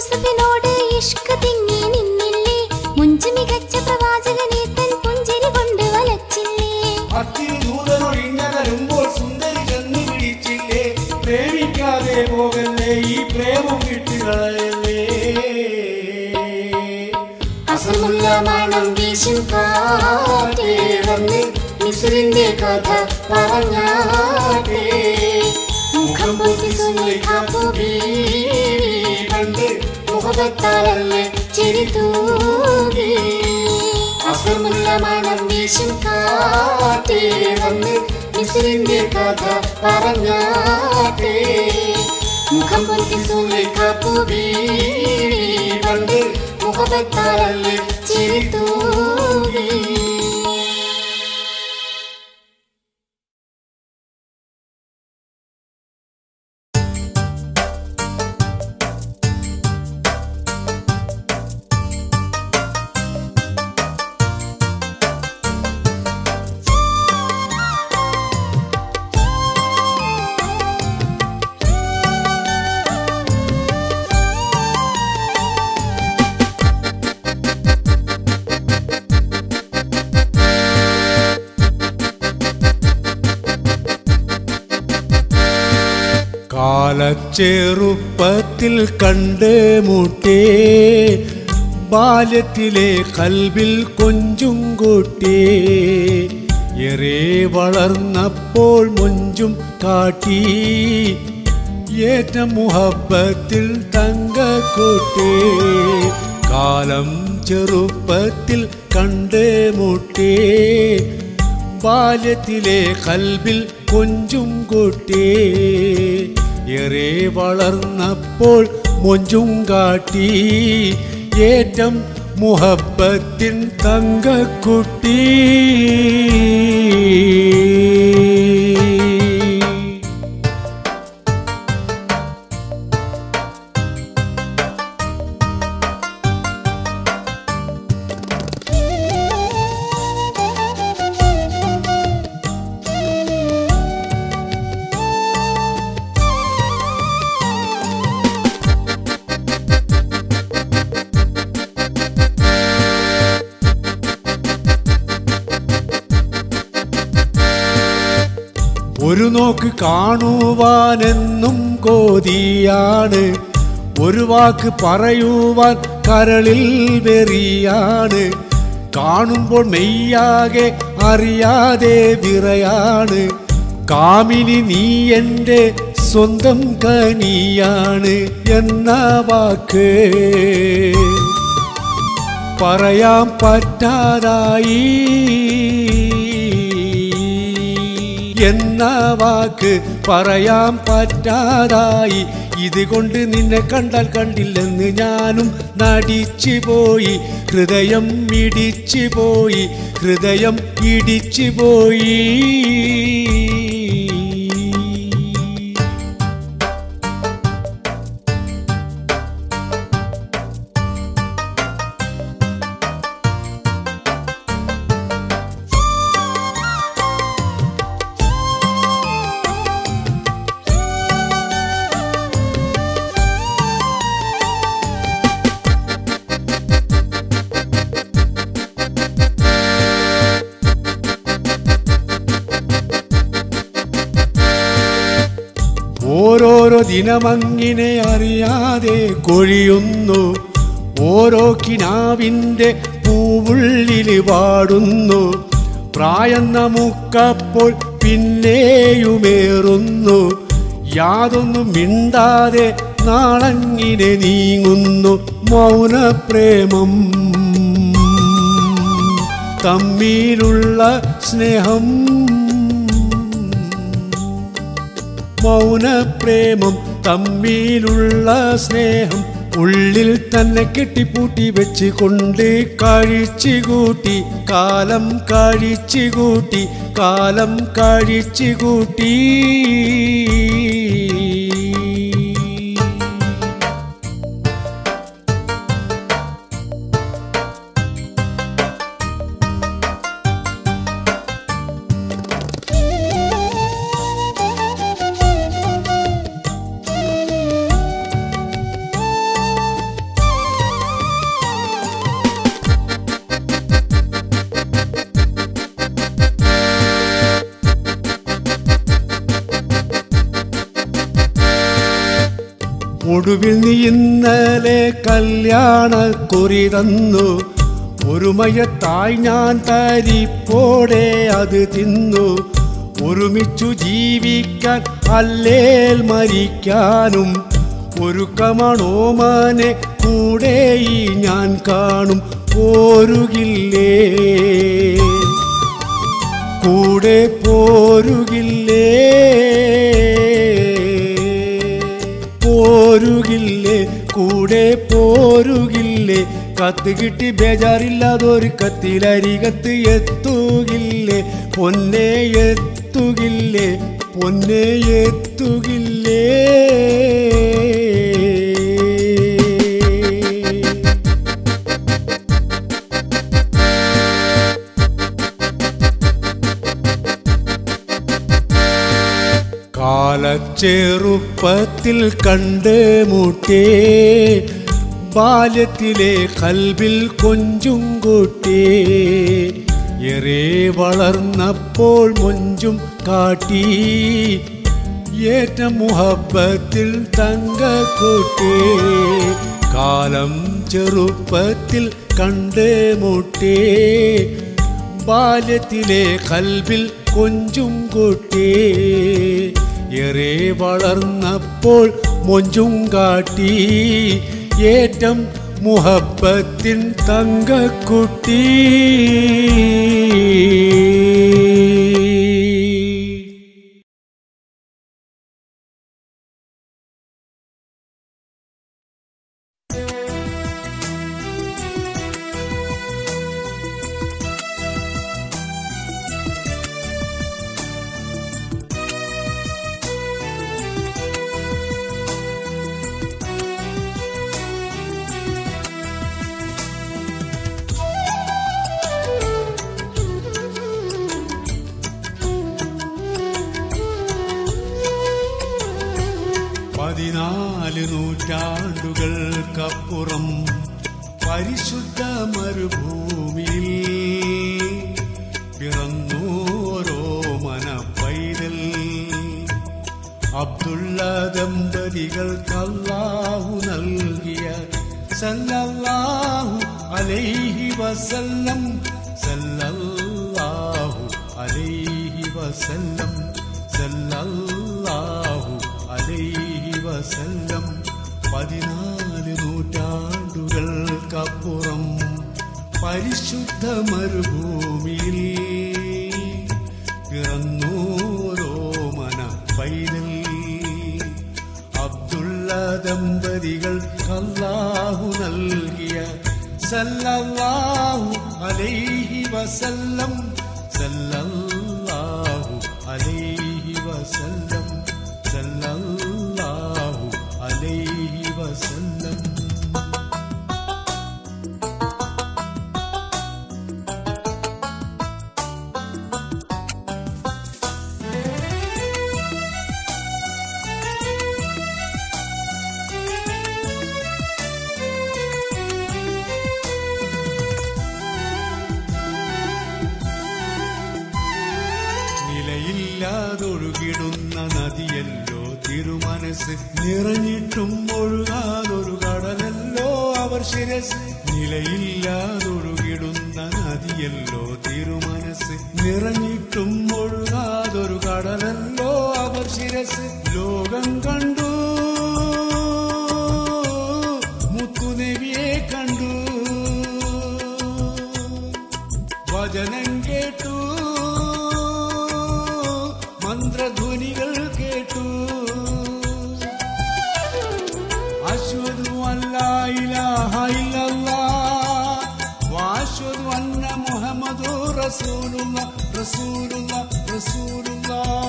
അസമുള്ള മണം വീശും കാറ്റേ വന്ന് മിസ്രിന്റെ കഥ പറഞ്ഞാട്ടെ മുഖം പൊത്തി സുനിഖാപ്പു കണ്ട് മുഖത്താലല്ലേ ചിരി തൂകി അസമുള്ള മണം വീശും കാറ്റേ വന്ന് മിസ്രിന്റെ കഥ പറഞ്ഞാട്ടെ മുഖം പൊത്തി സുനിഖാപ്പു കണ്ട് മുഖത്താലല്ലേ ചിരി തൂകി കാലച്ചെറുപ്പത്തിൽ കണ്ട് മുട്ടേ ബാല്യത്തിലെ കൽവിൽ കൊഞ്ചും കൂട്ടേ ഏറെ വളർന്നപ്പോൾ മൊഞ്ചും കാട്ടി ഏറ്റ മുഹബത്തിൽ തങ്കക്കൂട്ടേ കാലം ചെറുപ്പത്തിൽ കണ്ട് മുട്ടേ ബാല്യത്തിലെ കൽവിൽ കൊഞ്ചും കൂട്ടേ ഏറെ വളർന്നപ്പോൾ മൊഞ്ചും കാട്ടി ഏറ്റം മുഹബത്തിൻ തങ്കക്കുട്ടി ഒരു നോക്ക് കാണുവാനെന്നും കോതിയാണ് ഒരു വാക്ക് പറയുവാൻ കരളിൽ വെറിയാണ് കാണുമ്പോൾ മെയ്യാകെ അറിയാതെ വിറയാണ് കാമിനി നീ എൻ്റെ സ്വന്തം കനിയാണ് എന്ന വാക്ക് പറയാൻ പറ്റാതായി എന്ന വാക്ക് പറയാൻ പറ്റാതായി ഇതുകൊണ്ട് നിന്നെ കണ്ടാൽ കണ്ടില്ലെന്ന് ഞാനും നടിച്ചു പോയി ഹൃദയം ഇടിച്ചു പോയി ഹൃദയം ഇടിച്ചു പോയി ഓരോരോ ദിനമങ്ങിനെ അറിയാതെ കൊഴിയുന്നു ഓരോ കിനാവിൻ്റെ പൂവുള്ളിൽ പാടുന്നു പ്രായം നമുക്കപ്പോൾ പിന്നെയുമേറുന്നു യാതൊന്നും മിണ്ടാതെ നാളങ്ങിനെ നീങ്ങുന്നു മൗനപ്രേമം തമ്മിലുള്ള സ്നേഹം മൗനപ്രേമം തമ്മിലുള്ള സ്നേഹം ഉള്ളിൽ തന്നെ കെട്ടിപ്പൂട്ടി വെച്ച് കൊണ്ട് കഴിച്ചു കൂട്ടി കാലം കഴിച്ചു കൂട്ടി കാലം കഴിച്ചു കൂട്ടി ഒടുവിൽ നീ ഇന്നലെ കല്യാണ കുറി തന്നു ഒരുമയത്തായി ഞാൻ തരിപ്പോടെ അത് തിന്നു ഒരുമിച്ചു ജീവിക്കാൻ അല്ലേൽ മരിക്കാനും ഒരുക്കമണോമനെ കൂടെ ഈ ഞാൻ കാണും പോരുകില്ലേ കൂടെ പോരുകില്ലേ പോരുകില്ലേ കൂടെ പോരുകില്ലേ കത്ത് കിട്ടി ബേജാറില്ലാതൊരു കത്തിലരികത്ത് എത്തുകില്ലേ പൊന്നെ എത്തുകില്ലേ പൊന്നെ എത്തുകില്ലേ കാലച്ചെറുപ്പത്തിൽ കണ്ട് മുട്ടേ ബാല്യത്തിലെ കൽവിൽ കൊഞ്ചും കൂട്ടേ ഏറെ വളർന്നപ്പോൾ മൊഞ്ചും കാട്ടി ഏറ്റ മുഹബത്തിൽ തങ്കക്കൂട്ടേ കാലം ചെറുപ്പത്തിൽ കണ്ട് മുട്ടേ ബാല്യത്തിലെ കൽവിൽ കൊഞ്ചും കൂട്ടേ ഏറെ വളർന്നപ്പോൾ മൊഞ്ചും കാട്ടി ഏറ്റം മുഹബത്തിൻ തങ്കക്കുട്ടി പതിനാല് നൂറ്റാണ്ടുകൾക്കപ്പുറം പരിശുദ്ധ മരുഭൂമിയിൽ പിറന്നോരോ മന പൈതൽ അബ്ദുള്ള ദമ്പതികൾക്ക് അല്ലാഹു നൽകിയ സല്ലല്ലാഹു അലൈഹി വസല്ലം സല്ലല്ലാഹു അലൈഹി വസല്ലം സല്ലല്ലാഹു അലൈഹി വസല്ലം പതിനാല് നൂറ്റാണ്ടുകൾക്കപ്പുറം പരിശുദ്ധ മരുഭൂമിയിൽ പിറന്നോരോ മന പൈതൽ അബ്ദുള്ള ദമ്പതികൾ അല്ലാഹു നൽകിയ സല്ലല്ലാഹു അലൈഹി വസല്ലം സല്ലല്ലാഹു അലൈഹി വസല്ലം സല്ലല്ലാഹു അലൈഹി വസല്ലം നിലയില്ലാതൊഴുകിടുന്ന നദിയല്ലോ തിരുമനസ് നിറഞ്ഞിട്ടും ഒഴുകാതൊരു കടലല്ലോ അവർ ശിരസ് നിലയില്ലാതൊഴുകിടുന്ന നദിയല്ലോ തിരുമനസ് നിറഞ്ഞിട്ടും ഒഴുകാതൊരു കടലല്ലോ അവർ ശിരസ് ലോകം കണ്ടു മുത്തുനബിയെ കണ്ടു വചനം കേട്ടു മന്ത്രധ്വനികൾ കേട്ടു അശ്വതു വാശ്വതു അന്ന മുഹമ്മദു റസൂലുള്ള റസൂലുള്ള റസൂലുള്ള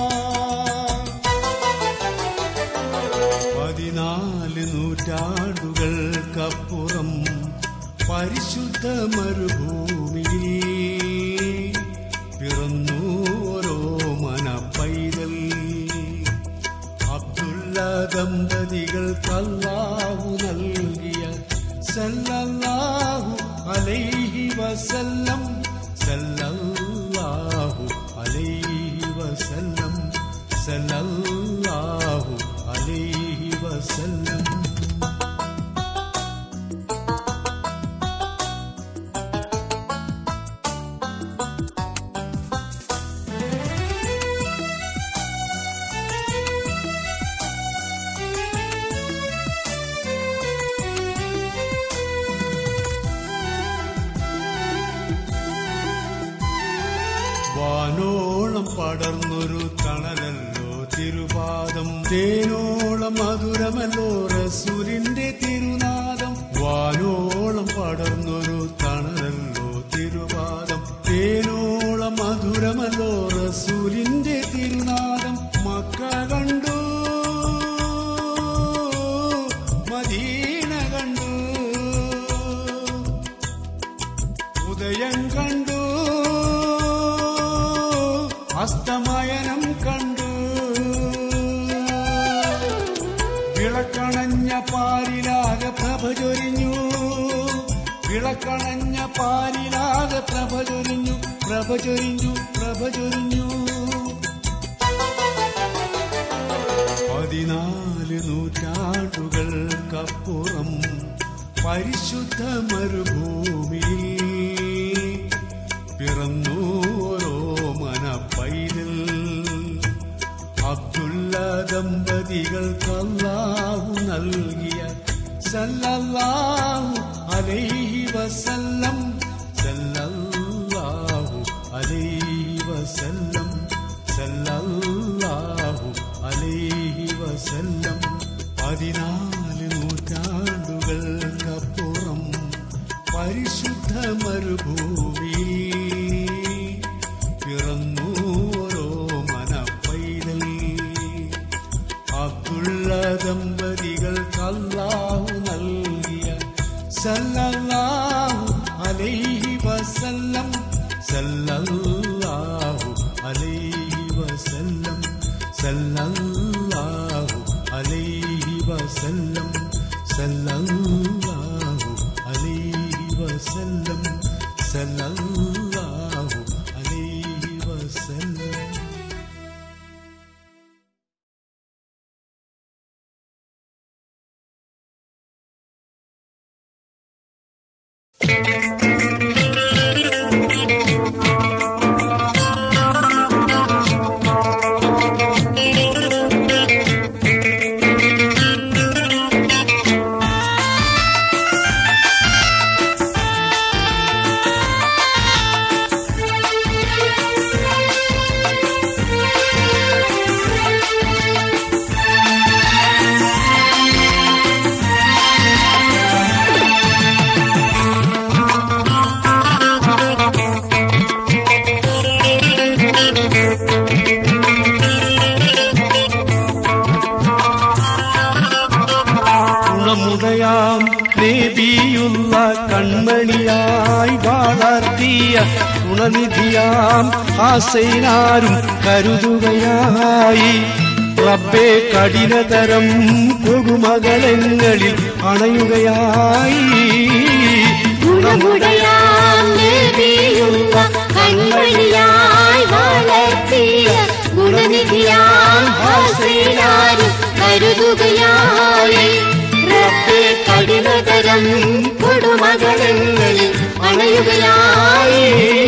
പതിനാല് നൂറ്റാണ്ടുകൾക്കപ്പുറം പരിശുദ്ധ മരുഭൂമിയിൽ പിറന്നു ഓരോ മന പൈതൽ അബ്ദുള്ള ദമ്പതികൾക്ക് അല്ലാഹു നൽകിയ സല്ലല്ലാഹു അലൈഹി വസല്ലം സല്ലല്ലാഹു അലൈഹി വസല്ലം സല്ലല്ലാഹു അലൈഹി വസല്ലം വാനോളം പടർന്നൊരു തണലല്ലോ തിരുപാദം തേനോളം മധുരമല്ലോ റസൂലിന്റെ തിരുനാദം വാനോളം പടർന്നൊരു തണലല്ലോ തിരുപാദം തേനോളം മധുരമല്ലോ റസൂലിന്റെ തിരുനാദം മക്ക കണ്ടു മദീന കണ്ടു ഉദയം കണ്ടു അസ്തമയനം കണ്ടു വിളക്കണഞ്ഞ പാലിലാകെ പ്രഭ ചൊരിഞ്ഞു വിളക്കണഞ്ഞ പാലിലാകെ പ്രഭ ചൊരിഞ്ഞു പ്രഭ ചൊരിഞ്ഞു പ്രഭ ചൊരിഞ്ഞു പതിനാല് നൂറ്റാണ്ടുകൾക്കപ്പുറം പരിശുദ്ധ മരുഭൂമിയിൽ പിറന്നു ഓരോ മനപ്പൈതൽ അബ്ദുള്ള ദമ്പതികൾക്കല്ലാഹു നൽകിയ സല്ലല്ലാഹു അലൈഹി വസല്ലം സല്ലല്ലാഹു അലൈഹി വസല്ലം സല്ലല്ലാഹു അലൈഹി വസല്ലം പതിനാല് നൂറ്റാണ്ടുകൾക്കപ്പുറം പരിശുദ്ധ മരുഭൂമി പിറന്നു ഓരോ മനപ്പൈതൽ അബ്ദുള്ള ദമ്പതികൾക്ക് അല്ലാഹു നൽകിയ സല്ലല്ലാഹു അലൈഹി വസല്ലം സല്ലല്ലാഹു അലൈഹി വസല്ലം സല്ലല്ലാഹു അലൈഹി വസല്ലം സല്ലല്ലാഹു അലൈഹി വസല്ലം സല്ലല്ലാഹു അലൈഹി വസല്ലം ഗുണമുടയാം ദേവിയുള്ള കൺമണിയായി വളർത്തിയ ഗുണനിധിയാം ആസൈനാരും കരുതുകയായി റബ്ബെ കഠിനതരം കൊടുമകളങ്ങളിൽ അണയുകയായി ഗുണമുടയാം ദേവിയുള്ള കൺമണിയായി വളർത്തിയ ഗുണനിധിയാം ഹാസ്യനാരും കരുതുകയായി റബ്ബേ കഠിനതരം കൊടുമകളങ്ങളിൽ അണയുകയായി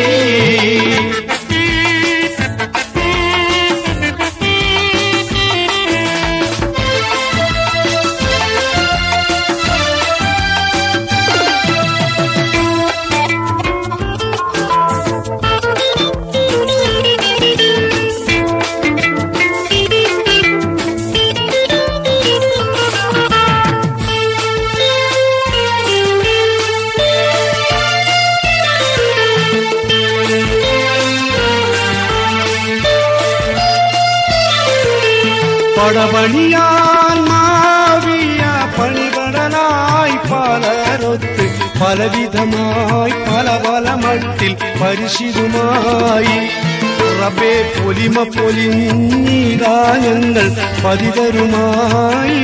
പടപണിയാൻ മാവിയ പണിപടനായി പലരൊത്ത് പലവിധമായി പല പല മട്ടിൽ പരിശിതുമായി റബേ പൊലിമ പൊലിഞ്ഞീരാനങ്ങൾ പതിതരുമായി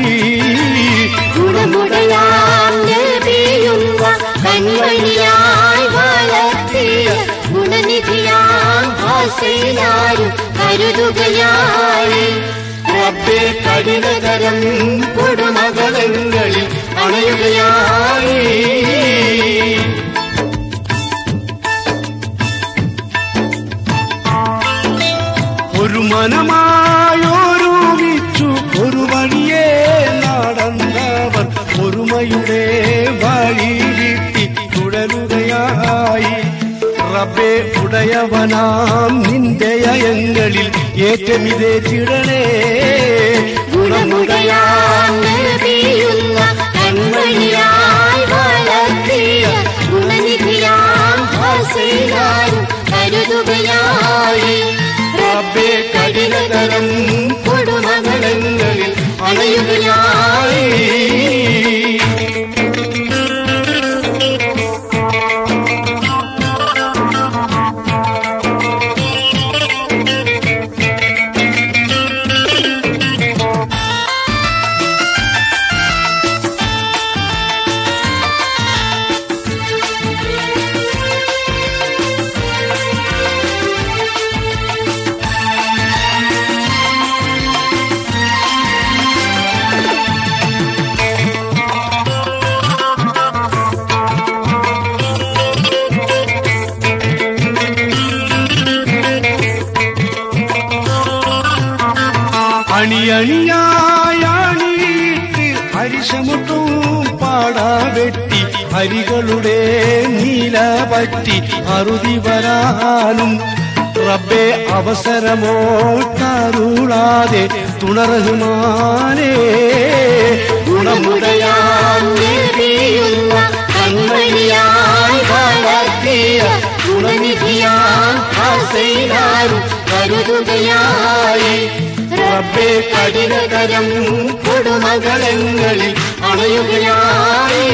ഗുണമുടയാം ദേവിയുള്ള കൺമണിയായി വളർത്തിയ ഗുണനിധിയാം ഹാസ്യനാരും കരുതുകയായി റബ്ബേ കഠിനതരം കൊടുമകളങ്ങളിൽ അണയുകയായി ഒരു മനമായൊരുമിച്ചു ഒരു വഴിയേ നടന്നവർ ഒരുമയുടെ വഴി വിട്ടി തുടരുകയായി റബ്ബേ ഉടയവനാം നിന്റെ അയങ്ങളിൽ ഏറ്റമിതേ ചിടണേ ഗുണമുടയാം നബിയുള്ള കൺമണിയായി വളർത്തിയ ഗുണനിധിയാം ഹസീനാരും കരുതുകയായി റബ്ബേ കഠിനതരം കൊടുമകളങ്ങളിൽ അണയുകയായി അണിയണിയായാണിയിട്ട് ഹരിശമുട്ടും പാടാ വെട്ടി ഹരികളുടെ നീല പറ്റി അറുതി വരാനും റബ്ബെ അവസരമോ കരുളാതെ തുണറുമാനേ ഗുണമുടയാം നബിയുള്ള കൺമണിയായി വളർത്തിയ ഗുണനിധിയാം ഹസീനാരും കരുതുകയായി റബ്ബെ കഠിനകരം കൊടുമകളങ്ങളിൽ അണയുകയായി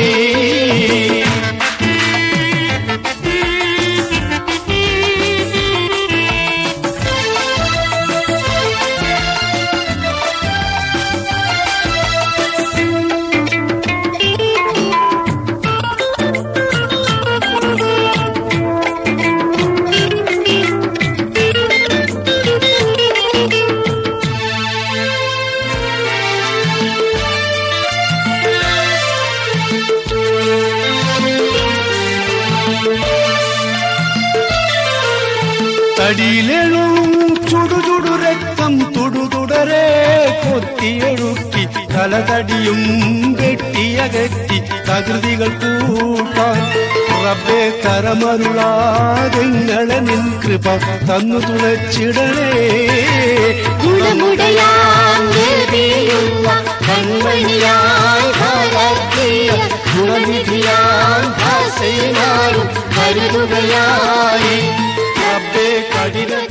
തടിയിലെഴും ചുടുചുടു രക്തം തുടുതുടരെ കൊത്തിയൊഴുക്കി തലതടിയും വെട്ടിയകറ്റി തകൃതികൾ കൂട്ടാൻ റബ്ബെ കരമരുളാതെങ്ങളെ നിൻ കൃപ തന്നു തുളച്ചിടണേ ഗുണമുടയാം നബിയുള്ള കൺമണിയായി വളർത്തിയ ഗുണനിധിയാം ഹസീനാരും കരുതുകയായി റബ്ബെ കഠിന